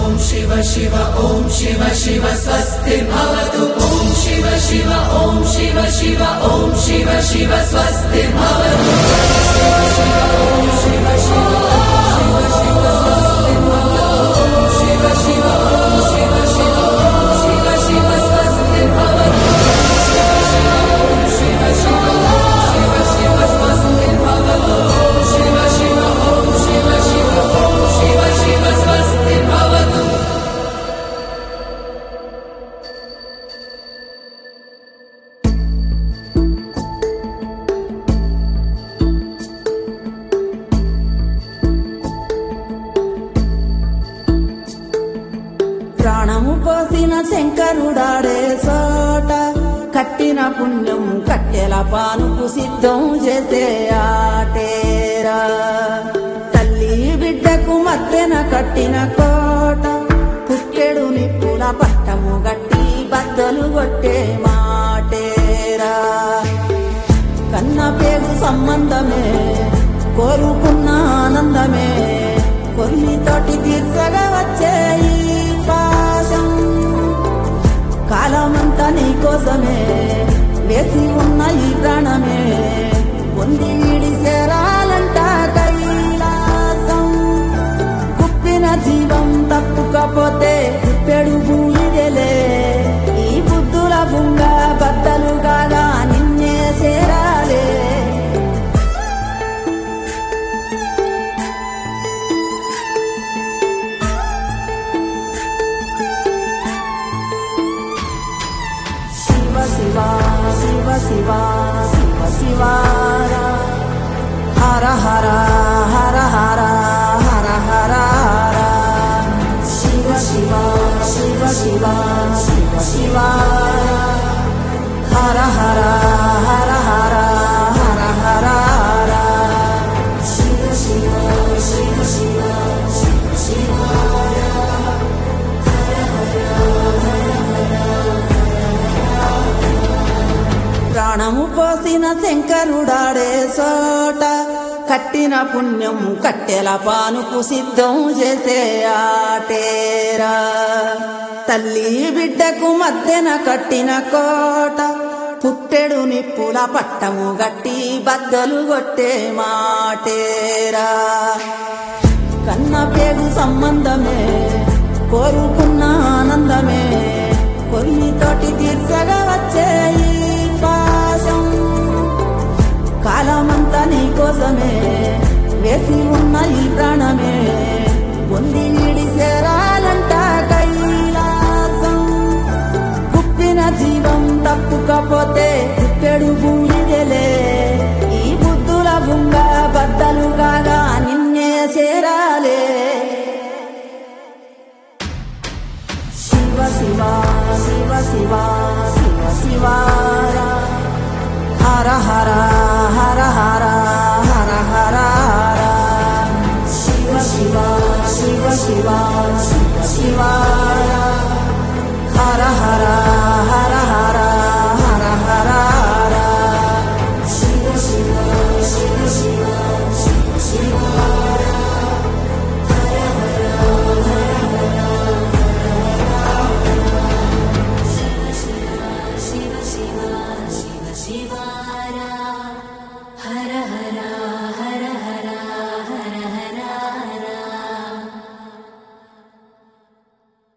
ॐ शिव शिव ॐ शिव शिव स्वस्तिर्भवतु ॐ शिव शिव ॐ शिव शिव ॐ शिव शिव स्वस्तिर्भवतु शिव शिव ॐ शिव शिव ॐ शिव शिव स्वस्तिर्भवतु ॐ शिव शिव ॐ शिव शिव ॐ शिव शिव स्वस्तिर्भवतु शिव शिव ॐ शिव शिव ॐ शिव शिव स्वस्तिर्भवतु ॐ शिव शिव ॐ शिव शिव ॐ शिव शिव स्वस्तिर्भवतु ప్రాణము పోసిన శంకరుడాడే సోట కట్టిన పుణ్యం కట్టెల పానుకు సిద్ధం చేసే ఆటేరా తల్లి బిడ్డకు మత్తెన కట్టిన కోట కుక్కెడు నిప్పుల పట్టము గట్టి బద్దలు కొట్టే మాటేరా కన్న పేరు సంబంధమే కోరుకున్న ఆనందమే కొన్నితోటి తీర్చగా వచ్చే ఈ పాశం కాలమంతా నీ కోసమే వేసి ఉన్న ఈ ప్రాణమే పొంది వీడి చేరాలంట కైలాసం కుప్పిన జీవం తప్పుకపోతే కుప్పెడు భూమిదెలే ఈ బుద్ధుల బుంగ బద్దలు కాగా నిన్నే చేరాలే శివ శివ శివ శివ శివ శివార హర హర హర హర హర హర హర శివ శివ శివ శివ శివ శివార హర హర హర హర హర హర హర శివ శివ శివ శివ శివ శివార ప్రాణము పోసిన శంకరుడాడే సోట కట్టిన పుణ్యం కట్టెల పానుకు సిద్ధం చేసే ఆటేరా తల్లి బిడ్డకు మధ్యన కట్టిన కోట పుట్టెడు నిప్పుల పట్టము గట్టి బద్దలు కొట్టే మాటేరా కన్న పేగు సంబంధమే కోరుకున్న ఆనందమే కొన్నితోటి తీర్చగా వచ్చే ఈ పాశం కాలమంతా నీ కోసమే వేసి